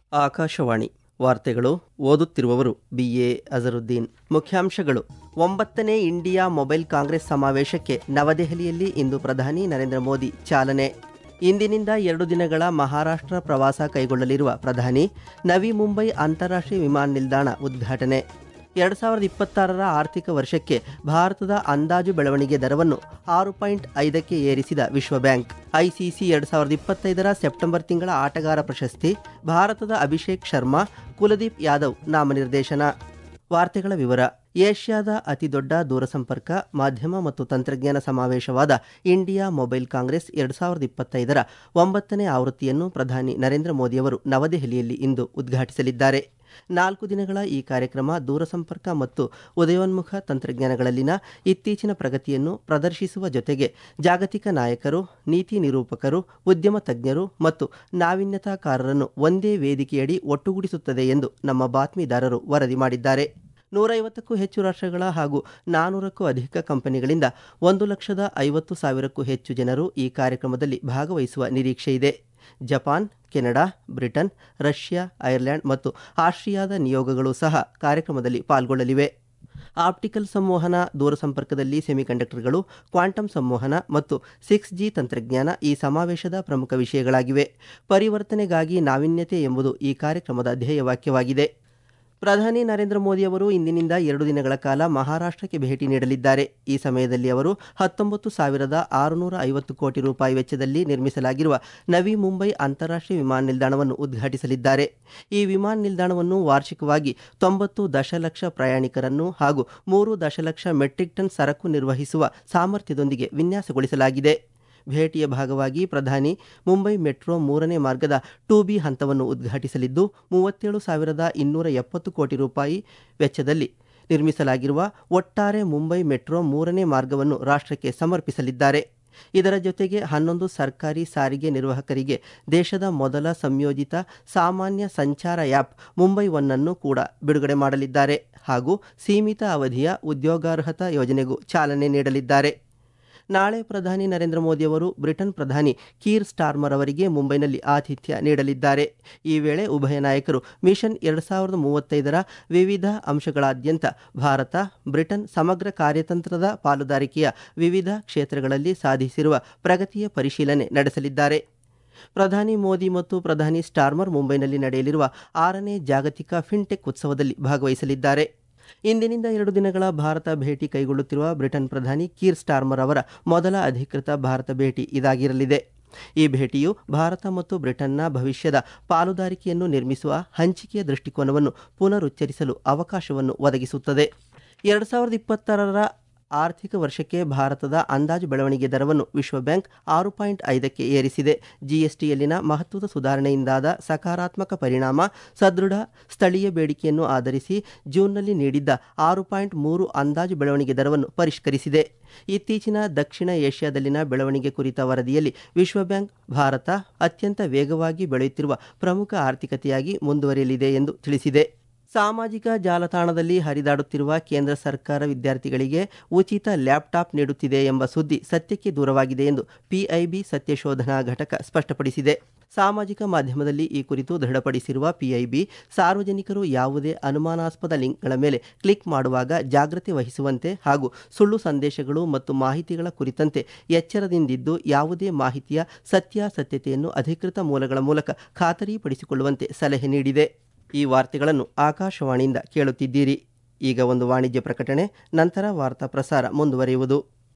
ಆಕಾಶವಾಣಿ ವಾರ್ತೆಗಳು ಓದುತ್ತಿರುವವರು ಬಿಎ ಅಜರುದ್ದೀನ್ ಮುಖ್ಯಾಂಶಗಳು ಒಂಬತ್ತನೇ ಇಂಡಿಯಾ ಮೊಬೈಲ್ ಕಾಂಗ್ರೆಸ್ ಸಮಾವೇಶಕ್ಕೆ ನವದೆಹಲಿಯಲ್ಲಿ ಇಂದು ಪ್ರಧಾನಿ ನರೇಂದ್ರ ಮೋದಿ ಚಾಲನೆ ಇಂದಿನಿಂದ ಎರಡು ದಿನಗಳ ಮಹಾರಾಷ್ಟ್ರ ಪ್ರವಾಸ ಕೈಗೊಳ್ಳಲಿರುವ ಪ್ರಧಾನಿ ನವಿ ಮುಂಬೈ ಅಂತಾರಾಷ್ಟ್ರೀಯ ವಿಮಾನ ನಿಲ್ದಾಣ ಉದ್ಘಾಟನೆ ಎರಡು ಸಾವಿರದ ಇಪ್ಪತ್ತಾರರ ಆರ್ಥಿಕ ವರ್ಷಕ್ಕೆ ಭಾರತದ ಅಂದಾಜು ಬೆಳವಣಿಗೆ ದರವನ್ನು ಆರು ಪಾಯಿಂಟ್ ಐದಕ್ಕೆ ಏರಿಸಿದ ವಿಶ್ವ ಬ್ಯಾಂಕ್ ಐಸಿಸಿ ಎರಡು ಸಾವಿರದ ಇಪ್ಪತ್ತೈದರ ಸೆಪ್ಟೆಂಬರ್ ತಿಂಗಳ ಆಟಗಾರ ಪ್ರಶಸ್ತಿ ಭಾರತದ ಅಭಿಷೇಕ್ ಶರ್ಮಾ ಕುಲದೀಪ್ ಯಾದವ್ ನಾಮನಿರ್ದೇಶನ ವಾರ್ತೆಗಳ ವಿವರ ಏಷ್ಯಾದ ಅತಿದೊಡ್ಡ ದೂರಸಂಪರ್ಕ ಮಾಧ್ಯಮ ಮತ್ತು ತಂತ್ರಜ್ಞಾನ ಸಮಾವೇಶವಾದ ಇಂಡಿಯಾ ಮೊಬೈಲ್ ಕಾಂಗ್ರೆಸ್ ಎರಡು ಸಾವಿರದ ಇಪ್ಪತ್ತೈದರ ಒಂಬತ್ತನೇ ಆವೃತ್ತಿಯನ್ನು ಪ್ರಧಾನಿ ನರೇಂದ್ರ ಮೋದಿಯವರು ನವದೆಹಲಿಯಲ್ಲಿ ಇಂದು ಉದ್ಘಾಟಿಸಲಿದ್ದಾರೆ ನಾಲ್ಕು ದಿನಗಳ ಈ ಕಾರ್ಯಕ್ರಮ ದೂರಸಂಪರ್ಕ ಮತ್ತು ಉದಯೋನ್ಮುಖ ತಂತ್ರಜ್ಞಾನಗಳಲ್ಲಿನ ಇತ್ತೀಚಿನ ಪ್ರಗತಿಯನ್ನು ಪ್ರದರ್ಶಿಸುವ ಜೊತೆಗೆ ಜಾಗತಿಕ ನಾಯಕರು ನೀತಿ ನಿರೂಪಕರು ಉದ್ಯಮ ತಜ್ಞರು ಮತ್ತು ನಾವೀನ್ಯತಾಕಾರರನ್ನು ಒಂದೇ ವೇದಿಕೆಯಡಿ ಒಟ್ಟುಗೂಡಿಸುತ್ತದೆ ಎಂದು ನಮ್ಮ ಬಾತ್ಮೀದಾರರು ವರದಿ ಮಾಡಿದ್ದಾರೆ ನೂರೈವತ್ತಕ್ಕೂ ಹೆಚ್ಚು ರಾಷ್ಟ್ರಗಳ ಹಾಗೂ ನಾನೂರಕ್ಕೂ ಅಧಿಕ ಕಂಪನಿಗಳಿಂದ ಒಂದು ಲಕ್ಷದ ಐವತ್ತು ಸಾವಿರಕ್ಕೂ ಹೆಚ್ಚು ಜನರು ಈ ಕಾರ್ಯಕ್ರಮದಲ್ಲಿ ಭಾಗವಹಿಸುವ ನಿರೀಕ್ಷೆಯಿದೆ Japan Canada Britain Russia Ireland ಮತ್ತು ಆಸ್ಟ್ರಿಯಾದ ನಿಯೋಗಗಳು ಸಹ ಕಾರ್ಯಕ್ರಮದಲ್ಲಿ ಪಾಲ್ಗೊಳ್ಳಲಿವೆ ಆಪ್ಟಿಕಲ್ ಸಂವಹನ ದೂರಸಂಪರ್ಕದಲ್ಲಿ ಸೆಮಿಕಂಡಕ್ಟರ್ಗಳು ಕ್ವಾಂಟಮ್ ಸಂವಹನ ಮತ್ತು ಸಿಕ್ಸ್ ಜಿ ತಂತ್ರಜ್ಞಾನ ಈ ಸಮಾವೇಶದ ಪ್ರಮುಖ ವಿಷಯಗಳಾಗಿವೆ ಪರಿವರ್ತನೆಗಾಗಿ ನಾವೀನ್ಯತೆ ಎಂಬುದು ಈ ಕಾರ್ಯಕ್ರಮದ ಧ್ಯೇಯವಾಕ್ಯವಾಗಿದೆ ಪ್ರಧಾನಿ ನರೇಂದ್ರ ಮೋದಿ ಅವರು ಇಂದಿನಿಂದ ಎರಡು ದಿನಗಳ ಕಾಲ ಮಹಾರಾಷ್ಟ್ರಕ್ಕೆ ಭೇಟಿ ನೀಡಲಿದ್ದಾರೆ ಈ ಸಮಯದಲ್ಲಿ ಅವರು ಹತ್ತೊಂಬತ್ತು ಸಾವಿರದ ಆರುನೂರ ಐವತ್ತು ಕೋಟಿ ರೂಪಾಯಿ ವೆಚ್ಚದಲ್ಲಿ ನಿರ್ಮಿಸಲಾಗಿರುವ ನವಿ ಮುಂಬೈ ಅಂತಾರಾಷ್ಟ್ರೀಯ ವಿಮಾನ ನಿಲ್ದಾಣವನ್ನು ಉದ್ಘಾಟಿಸಲಿದ್ದಾರೆ ಈ ವಿಮಾನ ನಿಲ್ದಾಣವನ್ನು ವಾರ್ಷಿಕವಾಗಿ ತೊಂಬತ್ತು ದಶಲಕ್ಷ ಪ್ರಯಾಣಿಕರನ್ನು ಹಾಗೂ ಮೂರು ದಶಲಕ್ಷ ಮೆಟ್ರಿಕ್ ಟನ್ ಸರಕು ನಿರ್ವಹಿಸುವ ಸಾಮರ್ಥ್ಯದೊಂದಿಗೆ ವಿನ್ಯಾಸಗೊಳಿಸಲಾಗಿದೆ ಭೇಟಿಯ ಭಾಗವಾಗಿ ಪ್ರಧಾನಿ ಮುಂಬೈ ಮೆಟ್ರೋ ಮೂರನೇ ಮಾರ್ಗದ ಟೂ ಬಿ ಹಂತವನ್ನು ಉದ್ಘಾಟಿಸಲಿದ್ದು ಮೂವತ್ತೇಳು ಸಾವಿರದ ಇನ್ನೂರ ಎಪ್ಪತ್ತು ಕೋಟಿ ರೂಪಾಯಿ ವೆಚ್ಚದಲ್ಲಿ ನಿರ್ಮಿಸಲಾಗಿರುವ ಒಟ್ಟಾರೆ ಮುಂಬೈ ಮೆಟ್ರೋ ಮೂರನೇ ಮಾರ್ಗವನ್ನು ರಾಷ್ಟ್ರಕ್ಕೆ ಸಮರ್ಪಿಸಲಿದ್ದಾರೆ ಇದರ ಜೊತೆಗೆ ಹನ್ನೊಂದು ಸರ್ಕಾರಿ ಸಾರಿಗೆ ನಿರ್ವಾಹಕರಿಗೆ ದೇಶದ ಮೊದಲ ಸಂಯೋಜಿತ ಸಾಮಾನ್ಯ ಸಂಚಾರ ಆ್ಯಪ್ ಮುಂಬೈ ಒನ್ನನ್ನು ಕೂಡ ಬಿಡುಗಡೆ ಮಾಡಲಿದ್ದಾರೆ ಹಾಗೂ ಸೀಮಿತ ಅವಧಿಯ ಉದ್ಯೋಗಾರ್ಹತಾ ಯೋಜನೆಗೂ ಚಾಲನೆ ನೀಡಲಿದ್ದಾರೆ ನಾಳೆ ಪ್ರಧಾನಿ ನರೇಂದ್ರ ಮೋದಿಯವರು ಬ್ರಿಟನ್ ಪ್ರಧಾನಿ ಕೀರ್ ಸ್ಟಾರ್ಮರ್ ಅವರಿಗೆ ಮುಂಬೈನಲ್ಲಿ ಆತಿಥ್ಯ ನೀಡಲಿದ್ದಾರೆ ಈ ವೇಳೆ ಉಭಯ ನಾಯಕರು ಮಿಷನ್ ಎರಡು ಸಾವಿರದ ಮೂವತ್ತೈದರ ವಿವಿಧ ಅಂಶಗಳಾದ್ಯಂತ ಭಾರತ ಬ್ರಿಟನ್ ಸಮಗ್ರ ಕಾರ್ಯತಂತ್ರದ ಪಾಲುದಾರಿಕೆಯ ವಿವಿಧ ಕ್ಷೇತ್ರಗಳಲ್ಲಿ ಸಾಧಿಸಿರುವ ಪ್ರಗತಿಯ ಪರಿಶೀಲನೆ ನಡೆಸಲಿದ್ದಾರೆ ಪ್ರಧಾನಿ ಮೋದಿ ಮತ್ತು ಪ್ರಧಾನಿ ಸ್ಟಾರ್ಮರ್ ಮುಂಬೈನಲ್ಲಿ ನಡೆಯಲಿರುವ ಆರನೇ ಜಾಗತಿಕ ಫಿನ್ಟೆಕ್ ಉತ್ಸವದಲ್ಲಿ ಭಾಗವಹಿಸಲಿದ್ದಾರೆ ಇಂದಿನಿಂದ ಎರಡು ದಿನಗಳ ಭಾರತ ಭೇಟಿ ಕೈಗೊಳ್ಳುತ್ತಿರುವ ಬ್ರಿಟನ್ ಪ್ರಧಾನಿ ಕೀರ್ ಸ್ಟಾರ್ಮರ್ ಅವರ ಮೊದಲ ಅಧಿಕೃತ ಭಾರತ ಭೇಟಿ ಇದಾಗಿರಲಿದೆ ಈ ಭೇಟಿಯು ಭಾರತ ಮತ್ತು ಬ್ರಿಟನ್ನ ಭವಿಷ್ಯದ ಪಾಲುದಾರಿಕೆಯನ್ನು ನಿರ್ಮಿಸುವ ಹಂಚಿಕೆಯ ದೃಷ್ಟಿಕೋನವನ್ನು ಪುನರುಚ್ಚರಿಸಲು ಅವಕಾಶವನ್ನು ಒದಗಿಸುತ್ತದೆ ಎರಡು ಸಾವಿರದ ಇಪ್ಪತ್ತಾರರ ಆರ್ಥಿಕ ವರ್ಷಕ್ಕೆ ಭಾರತದ ಅಂದಾಜು ಬೆಳವಣಿಗೆ ದರವನ್ನು ವಿಶ್ವ ಬ್ಯಾಂಕ್ ಆರು ಪಾಯಿಂಟ್ ಐದಕ್ಕೆ ಏರಿಸಿದೆ ಜಿಎಸ್ಟಿಯಲ್ಲಿನ ಮಹತ್ವದ ಸುಧಾರಣೆಯಿಂದಾದ ಸಕಾರಾತ್ಮಕ ಪರಿಣಾಮ ಸದೃಢ ಸ್ಥಳೀಯ ಬೇಡಿಕೆಯನ್ನು ಆಧರಿಸಿ ಜೂನ್ನಲ್ಲಿ ನೀಡಿದ್ದ ಆರು ಪಾಯಿಂಟ್ ಮೂರು ಅಂದಾಜು ಬೆಳವಣಿಗೆ ದರವನ್ನು ಪರಿಷ್ಕರಿಸಿದೆ ಇತ್ತೀಚಿನ ದಕ್ಷಿಣ ಏಷ್ಯಾದಲ್ಲಿನ ಬೆಳವಣಿಗೆ ಕುರಿತ ವರದಿಯಲ್ಲಿ ವಿಶ್ವ ಬ್ಯಾಂಕ್ ಭಾರತ ಅತ್ಯಂತ ವೇಗವಾಗಿ ಬೆಳೆಯುತ್ತಿರುವ ಪ್ರಮುಖ ಆರ್ಥಿಕತೆಯಾಗಿ ಮುಂದುವರಿಯಲಿದೆ ಎಂದು ತಿಳಿಸಿದೆ ಸಾಮಾಜಿಕ ಜಾಲತಾಣದಲ್ಲಿ ಹರಿದಾಡುತ್ತಿರುವ ಕೇಂದ್ರ ಸರ್ಕಾರ ವಿದ್ಯಾರ್ಥಿಗಳಿಗೆ ಉಚಿತ ಲ್ಯಾಪ್ಟಾಪ್ ನೀಡುತ್ತಿದೆ ಎಂಬ ಸುದ್ದಿ ಸತ್ಯಕ್ಕೆ ದೂರವಾಗಿದೆ ಎಂದು ಪಿಐಬಿ ಸತ್ಯಶೋಧನಾ ಘಟಕ ಸ್ಪಷ್ಟಪಡಿಸಿದೆ ಸಾಮಾಜಿಕ ಮಾಧ್ಯಮದಲ್ಲಿ ಈ ಕುರಿತು ದೃಢಪಡಿಸಿರುವ ಪಿಐಬಿ ಸಾರ್ವಜನಿಕರು ಯಾವುದೇ ಅನುಮಾನಾಸ್ಪದ ಲಿಂಕ್ಗಳ ಮೇಲೆ ಕ್ಲಿಕ್ ಮಾಡುವಾಗ ಜಾಗ್ರತೆ ವಹಿಸುವಂತೆ ಹಾಗೂ ಸುಳ್ಳು ಸಂದೇಶಗಳು ಮತ್ತು ಮಾಹಿತಿಗಳ ಕುರಿತಂತೆ ಎಚ್ಚರದಿಂದಿದ್ದು ಯಾವುದೇ ಮಾಹಿತಿಯ ಸತ್ಯಾಸತ್ಯತೆಯನ್ನು ಅಧಿಕೃತ ಮೂಲಗಳ ಮೂಲಕ ಖಾತರಿಪಡಿಸಿಕೊಳ್ಳುವಂತೆ ಸಲಹೆ ನೀಡಿದೆ ಈ ವಾರ್ತೆಗಳನ್ನು ಆಕಾಶವಾಣಿಯಿಂದ ಕೇಳುತ್ತಿದ್ದೀರಿ ಈಗ ಒಂದು ವಾಣಿಜ್ಯ ಪ್ರಕಟಣೆ ನಂತರ ವಾರ್ತಾ ಪ್ರಸಾರ ಮುಂದುವರಿಯುವುದು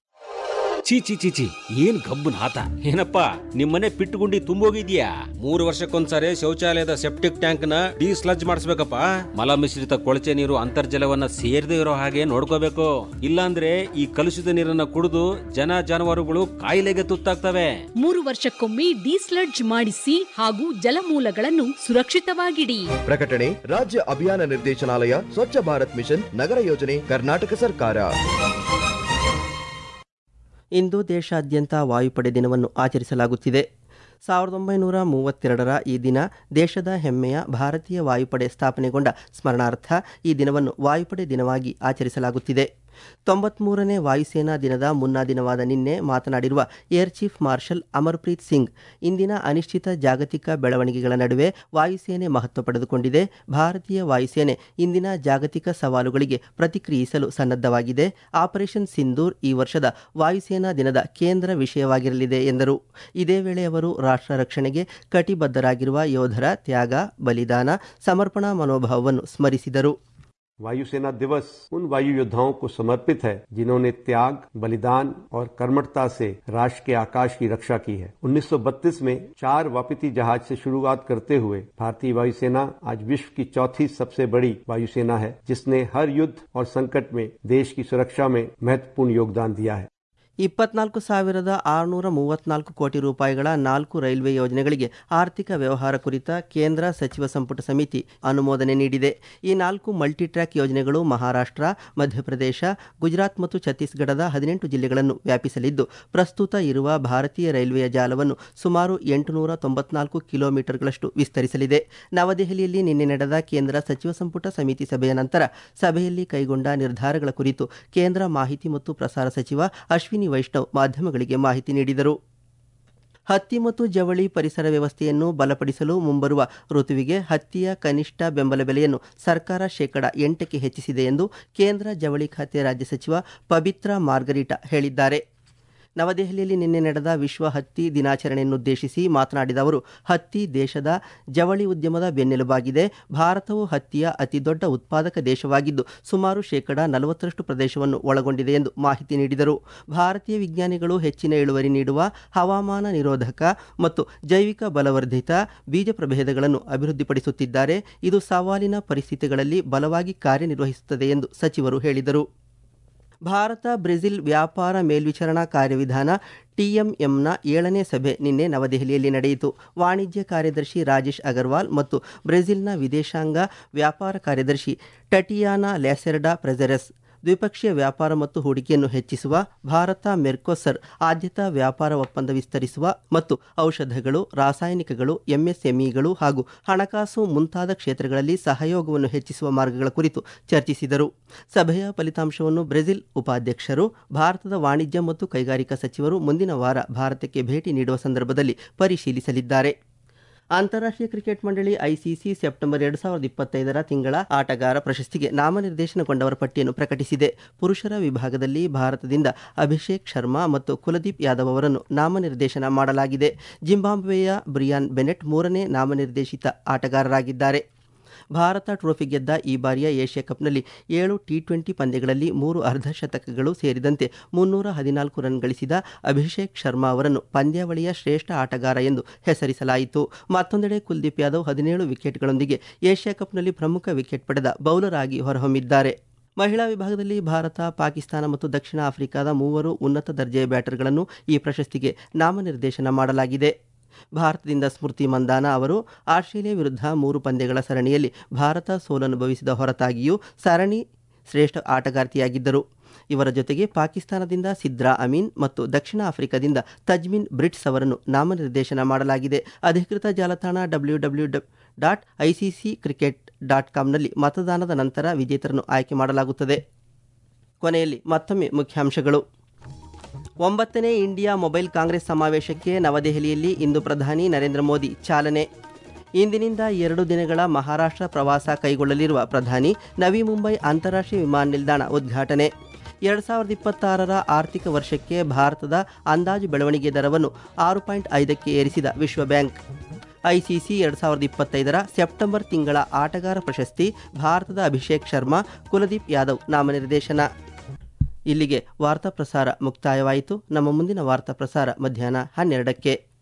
ಚೀ ಚಿ ಚಿ ಚಿ ಏನ್ ಗಬ್ಬನ್ ಆತ ಏನಪ್ಪ ನಿಮ್ಮನೆ ಪಿಟ್ಟುಗುಂಡಿ ತುಂಬೋಗಿದ್ಯಾ ಮೂರು ವರ್ಷಕ್ಕೊಂದ್ಸರಿ ಶೌಚಾಲಯದ ಸೆಪ್ಟಿಕ್ ಟ್ಯಾಂಕ್ ನ ಡಿಸ್ಲಜ್ ಮಾಡಿಸ್ಬೇಕಪ್ಪ ಮಲ ಮಿಶ್ರಿತ ಕೊಳಚೆ ನೀರು ಅಂತರ್ಜಲವನ್ನ ಸೇರದೇ ಇರೋ ಹಾಗೆ ನೋಡ್ಕೋಬೇಕು ಇಲ್ಲಾಂದ್ರೆ ಈ ಕಲುಷಿತ ನೀರನ್ನ ಕುಡಿದು ಜನ ಜಾನುವಾರುಗಳು ಕಾಯಿಲೆಗೆ ತುತ್ತಾಗ್ತವೆ ಮೂರು ವರ್ಷಕ್ಕೊಮ್ಮೆ ಡಿಸ್ಲಡ್ಜ್ ಮಾಡಿಸಿ ಹಾಗೂ ಜಲಮೂಲಗಳನ್ನು ಸುರಕ್ಷಿತವಾಗಿಡಿ ಪ್ರಕಟಣೆ ರಾಜ್ಯ ಅಭಿಯಾನ ನಿರ್ದೇಶನಾಲಯ ಸ್ವಚ್ಛ ಭಾರತ್ ಮಿಷನ್ ನಗರ ಯೋಜನೆ ಕರ್ನಾಟಕ ಸರ್ಕಾರ ಇಂದು ದೇಶಾದ್ಯಂತ ವಾಯುಪಡೆ ದಿನವನ್ನು ಆಚರಿಸಲಾಗುತ್ತಿದೆ ಸಾವಿರದ ಒಂಬೈನೂರ ಮೂವತ್ತೆರಡರ ಈ ದಿನ ದೇಶದ ಹೆಮ್ಮೆಯ ಭಾರತೀಯ ವಾಯುಪಡೆ ಸ್ಥಾಪನೆಗೊಂಡ ಸ್ಮರಣಾರ್ಥ ಈ ದಿನವನ್ನು ವಾಯುಪಡೆ ದಿನವಾಗಿ ಆಚರಿಸಲಾಗುತ್ತಿದೆ ತೊಂಬತ್ಮೂರನೇ ವಾಯುಸೇನಾ ದಿನದ ಮುನ್ನಾ ದಿನವಾದ ನಿನ್ನೆ ಮಾತನಾಡಿರುವ air chief marshal Amarpreet Singh ಇಂದಿನ ಅನಿಶ್ಚಿತ ಜಾಗತಿಕ ಬೆಳವಣಿಗೆಗಳ ನಡುವೆ ವಾಯುಸೇನೆ ಮಹತ್ವ ಪಡೆದುಕೊಂಡಿದೆ ಭಾರತೀಯ ವಾಯುಸೇನೆ ಇಂದಿನ ಜಾಗತಿಕ ಸವಾಲುಗಳಿಗೆ ಪ್ರತಿಕ್ರಿಯಿಸಲು ಸನ್ನದ್ಧವಾಗಿದೆ ಆಪರೇಷನ್ ಸಿಂಧೂರ್ ಈ ವರ್ಷದ ವಾಯುಸೇನಾ ದಿನದ ಕೇಂದ್ರ ವಿಷಯವಾಗಿರಲಿದೆ ಎಂದರು ಇದೇ ವೇಳೆ ಅವರು ರಾಷ್ಟ್ರ ರಕ್ಷಣೆಗೆ ಕಟಿಬದ್ಧರಾಗಿರುವ ಯೋಧರ ತ್ಯಾಗ ಬಲಿದಾನ ಸಮರ್ಪಣಾ ಮನೋಭಾವವನ್ನು ಸ್ಮರಿಸಿದರು वायुसेना दिवस उन वायु योद्धाओं को समर्पित है जिन्होंने त्याग बलिदान और कर्मठता से राष्ट्र के आकाश की रक्षा की है 1932 में चार वापती जहाज से शुरुआत करते हुए भारतीय वायुसेना आज विश्व की चौथी सबसे बड़ी वायुसेना है जिसने हर युद्ध और संकट में देश की सुरक्षा में महत्वपूर्ण योगदान दिया है ಇಪ್ಪತ್ನಾಲ್ಕು ಸಾವಿರದ ಆರುನೂರ ಮೂವತ್ನಾಲ್ಕು ಕೋಟಿ ರೂಪಾಯಿಗಳ ನಾಲ್ಕು ರೈಲ್ವೆ ಯೋಜನೆಗಳಿಗೆ ಆರ್ಥಿಕ ವ್ಯವಹಾರ ಕುರಿತ ಕೇಂದ್ರ ಸಚಿವ ಸಂಪುಟ ಸಮಿತಿ ಅನುಮೋದನೆ ನೀಡಿದೆ ಈ ನಾಲ್ಕು ಮಲ್ಟಿ ಟ್ರ್ಯಾಕ್ ಯೋಜನೆಗಳು ಮಹಾರಾಷ್ಟ್ರ ಮಧ್ಯಪ್ರದೇಶ ಗುಜರಾತ್ ಮತ್ತು ಛತ್ತೀಸ್ಗಢದ ಹದಿನೆಂಟು ಜಿಲ್ಲೆಗಳನ್ನು ವ್ಯಾಪಿಸಲಿದ್ದು ಪ್ರಸ್ತುತ ಇರುವ ಭಾರತೀಯ ರೈಲ್ವೆಯ ಜಾಲವನ್ನು ಸುಮಾರು ಎಂಟುನೂರ ತೊಂಬತ್ನಾಲ್ಕು ಕಿಲೋಮೀಟರ್ಗಳಷ್ಟು ವಿಸ್ತರಿಸಲಿದೆ ನವದೆಹಲಿಯಲ್ಲಿ ನಿನ್ನೆ ನಡೆದ ಕೇಂದ್ರ ಸಚಿವ ಸಂಪುಟ ಸಮಿತಿ ಸಭೆಯ ನಂತರ ಸಭೆಯಲ್ಲಿ ಕೈಗೊಂಡ ನಿರ್ಧಾರಗಳ ಕುರಿತು ಕೇಂದ್ರ ಮಾಹಿತಿ ಮತ್ತು ಪ್ರಸಾರ ಸಚಿವ ಅಶ್ವಿನಿ ವೈಷ್ಣವ್ ಮಾಧ್ಯಮಗಳಿಗೆ ಮಾಹಿತಿ ನೀಡಿದರು ಹತ್ತಿ ಮತ್ತು ಜವಳಿ ಪರಿಸರ ವ್ಯವಸ್ಥೆಯನ್ನು ಬಲಪಡಿಸಲು ಮುಂಬರುವ ಋತುವಿಗೆ ಹತ್ತಿಯ ಕನಿಷ್ಠ ಬೆಂಬಲ ಬೆಲೆಯನ್ನು ಸರ್ಕಾರ ಶೇಕಡ ಎಂಟಕ್ಕೆ ಹೆಚ್ಚಿಸಿದೆ ಎಂದು ಕೇಂದ್ರ ಜವಳಿ ಖಾತೆ ರಾಜ್ಯ ಸಚಿವ ಪಬಿತ್ರಾ ಮಾರ್ಗರಿಟಾ ಹೇಳಿದ್ದಾರೆ ನವದೆಹಲಿಯಲ್ಲಿ ನಿನ್ನೆ ನಡೆದ ವಿಶ್ವ ಹತ್ತಿ ದಿನಾಚರಣೆಯನ್ನುದ್ದೇಶಿಸಿ ಮಾತನಾಡಿದ ಅವರು ಹತ್ತಿ ದೇಶದ ಜವಳಿ ಉದ್ಯಮದ ಬೆನ್ನೆಲುಬಾಗಿದೆ ಭಾರತವು ಹತ್ತಿಯ ಅತಿದೊಡ್ಡ ಉತ್ಪಾದಕ ದೇಶವಾಗಿದ್ದು ಸುಮಾರು ಶೇಕಡ ನಲವತ್ತರಷ್ಟು ಪ್ರದೇಶವನ್ನು ಒಳಗೊಂಡಿದೆ ಎಂದು ಮಾಹಿತಿ ನೀಡಿದರು ಭಾರತೀಯ ವಿಜ್ಞಾನಿಗಳು ಹೆಚ್ಚಿನ ಇಳುವರಿ ನೀಡುವ ಹವಾಮಾನ ನಿರೋಧಕ ಮತ್ತು ಜೈವಿಕ ಬಲವರ್ಧಿತ ಬೀಜ ಪ್ರಭೇದಗಳನ್ನು ಅಭಿವೃದ್ಧಿಪಡಿಸುತ್ತಿದ್ದಾರೆ ಇದು ಸವಾಲಿನ ಪರಿಸ್ಥಿತಿಗಳಲ್ಲಿ ಬಲವಾಗಿ ಕಾರ್ಯನಿರ್ವಹಿಸುತ್ತದೆ ಎಂದು ಸಚಿವರು ಹೇಳಿದರು ಭಾರತ ಬ್ರೆಜಿಲ್ ವ್ಯಾಪಾರ ಮೇಲ್ವಿಚಾರಣಾ ಕಾರ್ಯವಿಧಾನ ಟಿಎಂಎಂನ ಏಳನೇ ಸಭೆ ನಿನ್ನೆ ನವದೆಹಲಿಯಲ್ಲಿ ನಡೆಯಿತು ವಾಣಿಜ್ಯ ಕಾರ್ಯದರ್ಶಿ ರಾಜೇಶ್ ಅಗರ್ವಾಲ್ ಮತ್ತು ಬ್ರೆಜಿಲ್ನ ವಿದೇಶಾಂಗ ವ್ಯಾಪಾರ ಕಾರ್ಯದರ್ಶಿ ಟಟಿಯಾನಾ ಲ್ಯಾಸೆರ್ಡಾ ಪ್ರೆಜೆರೆಸ್ ದ್ವಿಪಕ್ಷೀಯ ವ್ಯಾಪಾರ ಮತ್ತು ಹೂಡಿಕೆಯನ್ನು ಹೆಚ್ಚಿಸುವ ಭಾರತ ಮೆರ್ಕೋಸರ್ ಆದ್ಯತಾ ವ್ಯಾಪಾರ ಒಪ್ಪಂದ ವಿಸ್ತರಿಸುವ ಮತ್ತು ಔಷಧಗಳು ರಾಸಾಯನಿಕಗಳು ಎಂಎಸ್ಎಂಇಗಳು ಹಾಗೂ ಹಣಕಾಸು ಮುಂತಾದ ಕ್ಷೇತ್ರಗಳಲ್ಲಿ ಸಹಯೋಗವನ್ನು ಹೆಚ್ಚಿಸುವ ಮಾರ್ಗಗಳ ಕುರಿತು ಚರ್ಚಿಸಿದರು ಸಭೆಯ ಫಲಿತಾಂಶವನ್ನು ಬ್ರೆಜಿಲ್ ಉಪಾಧ್ಯಕ್ಷರು ಭಾರತದ ವಾಣಿಜ್ಯ ಮತ್ತು ಕೈಗಾರಿಕಾ ಸಚಿವರು ಮುಂದಿನ ವಾರ ಭಾರತಕ್ಕೆ ಭೇಟಿ ನೀಡುವ ಸಂದರ್ಭದಲ್ಲಿ ಪರಿಶೀಲಿಸಲಿದ್ದಾರೆ ಅಂತಾರಾಷ್ಟ್ರೀಯ ಕ್ರಿಕೆಟ್ ಮಂಡಳಿ ಐಸಿಸಿ ಸೆಪ್ಟೆಂಬರ್ ಎರಡು ಸಾವಿರದ ಇಪ್ಪತ್ತೈದರ ತಿಂಗಳ ಆಟಗಾರ ಪ್ರಶಸ್ತಿಗೆ ನಾಮನಿರ್ದೇಶನಗೊಂಡವರ ಪಟ್ಟಿಯನ್ನು ಪ್ರಕಟಿಸಿದೆ ಪುರುಷರ ವಿಭಾಗದಲ್ಲಿ ಭಾರತದಿಂದ ಅಭಿಷೇಕ್ ಶರ್ಮಾ ಮತ್ತು ಕುಲದೀಪ್ ಯಾದವ್ ಅವರನ್ನು ನಾಮನಿರ್ದೇಶನ ಮಾಡಲಾಗಿದೆ ಜಿಂಬಾಬ್ವೆಯ ಬ್ರಿಯಾನ್ ಬೆನೆಟ್ ಮೂರನೇ ನಾಮನಿರ್ದೇಶಿತ ಆಟಗಾರರಾಗಿದ್ದಾರೆ ಭಾರತ ಟ್ರೋಫಿ ಗೆದ್ದ ಈ ಬಾರಿಯ ಏಷ್ಯಾ ಕಪ್ನಲ್ಲಿ ಏಳು ಟಿ ಟ್ವೆಂಟಿ ಪಂದ್ಯಗಳಲ್ಲಿ ಮೂರು ಅರ್ಧ ಶತಕಗಳು ಸೇರಿದಂತೆ ಮುನ್ನೂರ ಹದಿನಾಲ್ಕು ರನ್ ಗಳಿಸಿದ ಅಭಿಷೇಕ್ ಶರ್ಮಾ ಅವರನ್ನು ಪಂದ್ಯಾವಳಿಯ ಶ್ರೇಷ್ಠ ಆಟಗಾರ ಎಂದು ಹೆಸರಿಸಲಾಯಿತು ಮತ್ತೊಂದೆಡೆ ಕುಲ್ದೀಪ್ ಯಾದವ್ ಹದಿನೇಳು ವಿಕೆಟ್ಗಳೊಂದಿಗೆ ಏಷ್ಯಾ ಕಪ್ನಲ್ಲಿ ಪ್ರಮುಖ ವಿಕೆಟ್ ಪಡೆದ ಬೌಲರ್ ಆಗಿ ಹೊರಹೊಮ್ಮಿದ್ದಾರೆ ಮಹಿಳಾ ವಿಭಾಗದಲ್ಲಿ ಭಾರತ ಪಾಕಿಸ್ತಾನ ಮತ್ತು ದಕ್ಷಿಣ ಆಫ್ರಿಕಾದ ಮೂವರು ಉನ್ನತ ದರ್ಜೆಯ ಬ್ಯಾಟರ್ಗಳನ್ನು ಈ ಪ್ರಶಸ್ತಿಗೆ ನಾಮನಿರ್ದೇಶನ ಮಾಡಲಾಗಿದೆ ಭಾರತದಿಂದ ಸ್ಮೃತಿ ಮಂದಾನ ಅವರು ಆಸ್ಟ್ರೇಲಿಯಾ ವಿರುದ್ಧ ಮೂರು ಪಂದ್ಯಗಳ ಸರಣಿಯಲ್ಲಿ ಭಾರತ ಸೋಲನುಭವಿಸಿದ ಹೊರತಾಗಿಯೂ ಸರಣಿ ಶ್ರೇಷ್ಠ ಆಟಗಾರ್ತಿಯಾಗಿದ್ದರು ಇವರ ಜೊತೆಗೆ ಪಾಕಿಸ್ತಾನದಿಂದ ಸಿದ್ರಾ ಅಮೀನ್ ಮತ್ತು ದಕ್ಷಿಣ ಆಫ್ರಿಕಾದಿಂದ ತಜ್ಮಿನ್ ಬ್ರಿಟ್ಸ್ ಅವರನ್ನು ನಾಮನಿರ್ದೇಶನ ಮಾಡಲಾಗಿದೆ ಅಧಿಕೃತ ಜಾಲತಾಣ W W dot ICC cricket dot ಕಾಮ್ನಲ್ಲಿ ಮತದಾನದ ನಂತರ ವಿಜೇತರನ್ನು ಆಯ್ಕೆ ಮಾಡಲಾಗುತ್ತದೆ ಕೊನೆಯಲ್ಲಿ ಮತ್ತೊಮ್ಮೆ ಮುಖ್ಯಾಂಶಗಳು ಒಂಬತ್ತನೇ ಇಂಡಿಯಾ ಮೊಬೈಲ್ ಕಾಂಗ್ರೆಸ್ ಸಮಾವೇಶಕ್ಕೆ ನವದೆಹಲಿಯಲ್ಲಿ ಇಂದು ಪ್ರಧಾನಿ ನರೇಂದ್ರ ಮೋದಿ ಚಾಲನೆ ಇಂದಿನಿಂದ ಎರಡು ದಿನಗಳ ಮಹಾರಾಷ್ಟ್ರ ಪ್ರವಾಸ ಕೈಗೊಳ್ಳಲಿರುವ ಪ್ರಧಾನಿ ನವಿ ಮುಂಬೈ ಅಂತಾರಾಷ್ಟ್ರೀಯ ವಿಮಾನ ನಿಲ್ದಾಣ ಉದ್ಘಾಟನೆ ಎರಡು ಸಾವಿರದ ಇಪ್ಪತ್ತಾರರ ಆರ್ಥಿಕ ವರ್ಷಕ್ಕೆ ಭಾರತದ ಅಂದಾಜು ಬೆಳವಣಿಗೆ ದರವನ್ನು ಆರು ಪಾಯಿಂಟ್ ಐದಕ್ಕೆ ಏರಿಸಿದ ವಿಶ್ವ ಬ್ಯಾಂಕ್ ಐಸಿಸಿ ಎರಡು ಸಾವಿರದ ಇಪ್ಪತ್ತೈದರ ಸೆಪ್ಟೆಂಬರ್ ತಿಂಗಳ ಆಟಗಾರ ಪ್ರಶಸ್ತಿ ಭಾರತದ ಅಭಿಷೇಕ್ ಶರ್ಮಾ ಕುಲದೀಪ್ ಯಾದವ್ ನಾಮನಿರ್ದೇಶನ ಇಲ್ಲಿಗೆ ವಾರ್ತಾ ಪ್ರಸಾರ ಮುಕ್ತಾಯವಾಯಿತು ನಮ್ಮ ಮುಂದಿನ ವಾರ್ತಾ ಪ್ರಸಾರ ಮಧ್ಯಾಹ್ನ ಹನ್ನೆರಡಕ್ಕೆ